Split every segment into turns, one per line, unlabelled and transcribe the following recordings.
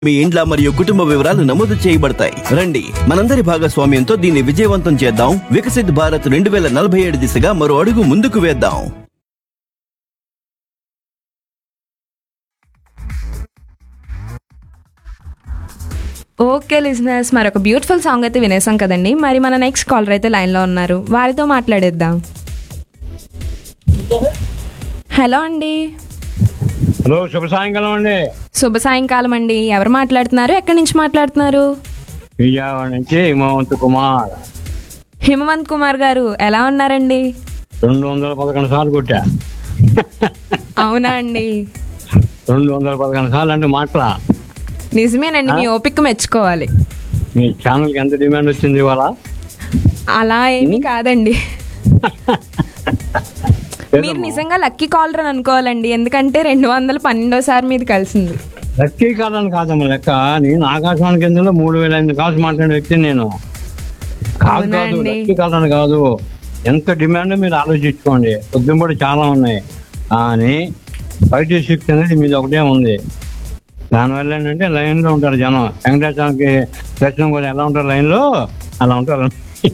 మీ ఇండ్ల మరియు కుటుంబ వివరాలు నమోదు చేయబడతాయి రండి మనందరి భాగస్వామ్యంతో దీన్ని విజయవంతం చేద్దాం వికసిత్ భారత్ రెండు వేల నలభై ఏడు దిశగా మరో అడుగు ముందుకు వేద్దాం
ఓకే లిజినెస్ మరి ఒక బ్యూటిఫుల్ సాంగ్ అయితే వినేసాం కదండి మరి మన నెక్స్ట్ కాలర్ అయితే లైన్లో ఉన్నారు వారితో మాట్లాడేద్దాం హలో అండి
హలో శుభ సాయంకాలం అండి
శుభ సాయంకాలం అండి ఎవరు మాట్లాడుతున్నారు ఎక్కడి నుంచి మాట్లాడుతున్నారు
విజయవాడ నుంచి హిమవంత్ కుమార్
హిమవంత్ కుమార్ గారు ఎలా ఉన్నారండి
రెండు వందల పదకొండు సార్లు కొట్టా
అవునా అండి
రెండు వందల పదకొండు సార్లు అంటే మాట్లా
నిజమేనండి మీ ఓపిక మెచ్చుకోవాలి
మీ ఛానల్కి ఎంత డిమాండ్ వచ్చింది ఇవాళ
అలా ఏమీ కాదండి మీరు నిజంగా లక్కీ కాలర్ అని అనుకోవాలండి ఎందుకంటే రెండు వందల పన్నెండోసారి మీది కలిసింది
లక్కీ కాదని కాదమ్మ లెక్క నేను ఆకాశవాణి కేంద్రంలో మూడు వేల ఎనిమిది కాల్స్ మాట్లాడిన వ్యక్తిని నేను కాదు
అవునా
కాదు
అండి?
లక్కీ కాదని కాదు ఎంత డిమాండ్ మీరు ఆలోచించుకోండి పొద్దుంపడి చాలా ఉన్నాయి కానీ ఫైవ్ సిక్స్ అనేది మీది ఒకటే ఉంది దానివల్ల ఏంటంటే లైన్ లో ఉంటారు జనం వెంకటేశ్వరానికి దర్శనం కూడా ఎలా ఉంటారు లైన్ లో అలా ఉంటారు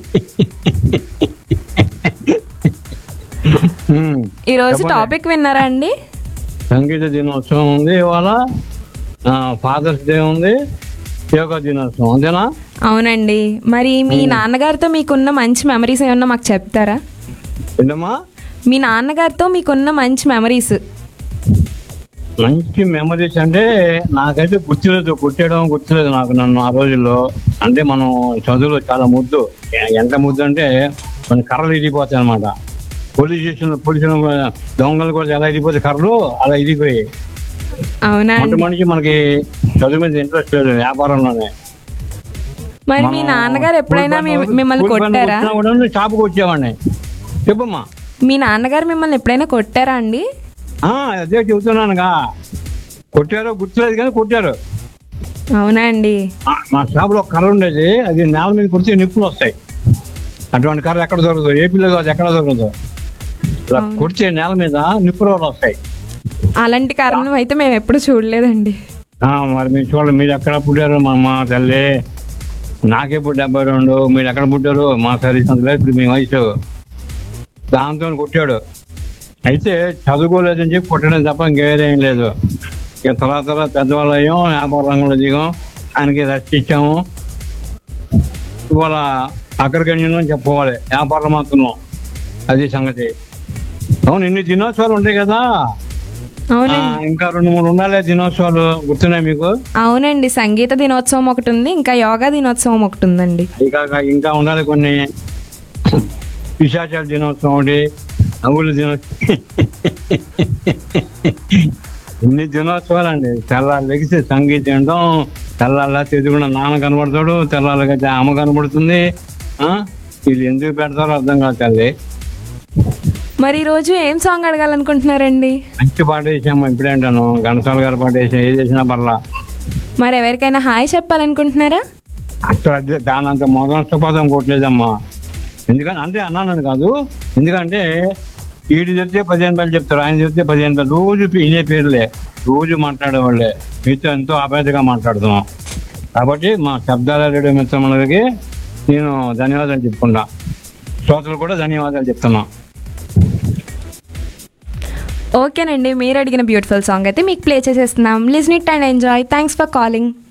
హ్మ్.
ఈ రోజు
చెప్పండి.
టాపిక్ విన్నారా అండి
సంగీత దినోత్సవం ఉంది ఇవాళ ఫాదర్స్ డే ఉంది యోగా దినోత్సవం అంతేనా
అవునండి మరి మీ నాన్నగారితో మీకున్న మంచి మెమరీస్ ఏమన్నా మాకు చెప్తారా
ఏంటమ్మా
మీ నాన్నగారితో మీకున్న మంచి మెమరీస్
మంచి మెమరీస్ అంటే నాకైతే గుర్తులేదు కుట్టేయడం గుర్తులేదు నాకు నన్ను ఆ రోజుల్లో అంటే మనం చదువులో చాలా ముద్దు ఎ- ఎంత ముద్దు అంటే మన కర్రలు ఇరిగిపోతాయి అనమాట పోలీస్ స్టేషన్ పోలీసులు దొంగలు కూడా ఎలా ఇరిగిపోతే కర్రలు అలా ఇరిగిపోయి
అవునా
మొట్ట
అండి
మనిషి మనకి చదువు మీద ఇంట్రెస్ట్ లేదు వ్యాపారంలోనే
మరి మీ
మనం
నాన్నగారు ఎప్పుడైనా మీ-
కూలి పని-
మిమ్మల్ని
కూలి పని
కొట్టారా
వచ్చినా కూడా నేను షాపుకి వచ్చేవాడిని చెప్పమ్మా
మీ నాన్నగారు మిమ్మల్ని ఎప్పుడైనా కొట్టారా అండి
ఆ, అదే చెబుతున్నానుగా కొట్టారు గుర్తులేదు కానీ కొట్టారు
అవునా అండి
ఆ, మా షాప్ లో ఒక కర్ర ఉండేది అది నేల మీద కుడితే నిప్పులు వస్తాయి అటువంటి కర్ర ఎక్కడ దొరకదు ఏపీలో కాదు ఎక్కడ దొరకదు ఇలా కుడితే నేల మీద నిప్పులు వస్తాయి
అలాంటి కారణం అయితే మేము ఎప్పుడు చూడలేదండి
ఆ, మరి మీరు చూడండి మీరు ఎక్కడ పుట్టారు మా అమ్మ తల్లి నాకెప్పుడు డెబ్బై రెండు మీరు ఎక్కడ పుట్టారు మా సర్వీస్ అంత లేదు ఇప్పుడు మీ వయసు దాంతో కొట్టాడు అయితే చదువుకోలేదని చెప్పి కొట్టడం తప్ప ఇంకేదేం లేదు ఇక తర్వాత తర్వాత పెద్దవాళ్ళు అయ్యాం వ్యాపార రంగంలో దిగాం ఆయనకి రెస్ట్ ఇచ్చాము ఇవాళ అగ్రగణ్యం చెప్పుకోవాలి వ్యాపారం మాత్రం అది సంగతి అవును ఇన్ని దినోత్సవాలు ఉంటాయి కదా ఆ,
అవునండి
ఇంకా రెండు మూడు ఉండాలి దినోత్సవాలు గుర్తున్నాయి మీకు
అవునండి సంగీత దినోత్సవం ఒకటి ఉంది ఇంకా యోగా దినోత్సవం ఒకటి ఉందండి
ఇంకా ఇంకా ఉండాలి కొన్ని పిశాచాల దినోత్సవం ఒకటి నవ్వుల దినోత్సవం ఇన్ని దినోత్సవాలు అండి తెల్లారు లెగిసి సంగీతం వినడం తెల్లాల తెదుగున్న నాన్న కనబడతాడు తెల్లాలకైతే అమ్మ కనబడుతుంది ఆ వీళ్ళు ఎందుకు పెడతారో అర్థం కాదు తల్లి
మరి ఈ రోజు ఏం సాంగ్ అడగాలనుకుంటున్నారండి
మంచి పాట వేసాము ఇప్పుడేంటాను ఘనసాల గారి పాట వేసాం ఏది వేసినా పర్లా
మరి ఎవరికైనా హాయ్ చెప్పాలనుకుంటున్నారా
అసలు అది దాని అంత మొదలష్టపదం కొట్టలేదమ్మా ఎందుకంటే అంటే అన్నానని కాదు ఎందుకంటే వీడు చెప్తే పదిహేను పేర్లు చెప్తారు ఆయన చెప్తే పదిహేను పేర్లు రోజు ఇదే పేర్లే రోజు మాట్లాడేవాళ్ళే మీతో ఎంతో అభేదగా మాట్లాడుతున్నాం కాబట్టి మా శబ్దాల రేడియో మిత్రములకి నేను ధన్యవాదాలు చెప్పుకుంటా శ్రోతలు కూడా ధన్యవాదాలు చెప్తున్నా
ఓకేనండి మీరు అడిగిన బ్యూటిఫుల్ సాంగ్ అయితే మీకు ప్లే చేసేస్తున్నాం listen it and enjoy thanks for calling